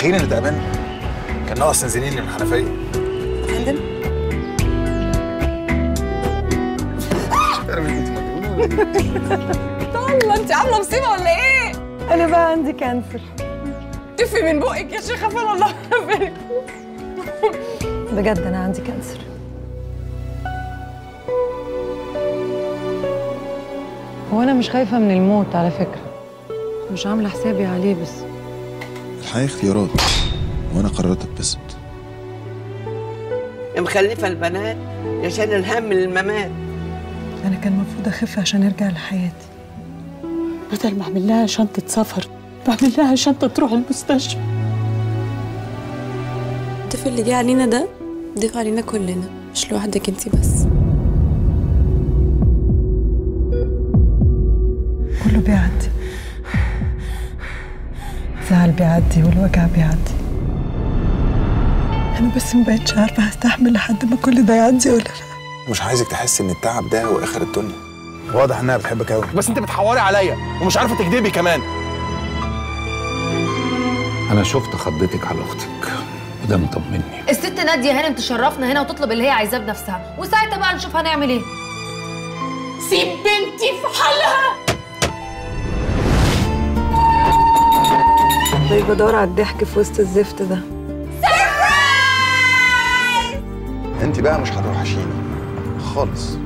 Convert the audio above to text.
متخيلين ان اتقابلنا كان ناقص تنزليني من الحنفيه فندم الله انت عامله مصيبه ولا ايه؟ انا بقى عندي كانسر تفي من بقك يا شيخه فين الله يبارك بجد انا عندي كانسر هو انا مش خايفه من الموت على فكره مش عامله حسابي عليه بس الحياة اختيارات وانا قررت اتبسط مخلفة البنات عشان الهم الممات انا كان المفروض اخف عشان ارجع لحياتي بدل ما اعمل لها شنطه سفر بعمل لها شنطه تروح المستشفى الضيف اللي جه علينا ده ضيف علينا كلنا مش لوحدك انتي بس كله بيعدي الزعل بيعدي والوجع بيعدي انا بس ما بقتش عارفه هستحمل لحد ما كل ده يعدي ولا لا مش عايزك تحس ان التعب ده هو اخر الدنيا واضح انها بتحبك قوي بس انت بتحوري عليا ومش عارفه تكدبي كمان أنا شفت خضتك على أختك وده مطمني الست نادية هانم تشرفنا هنا وتطلب اللي هي عايزاه بنفسها وساعتها بقى نشوف هنعمل ايه سيب بنتي في حالها طيب بدور على الضحك في وسط الزفت ده انت بقى مش هتوحشيني خالص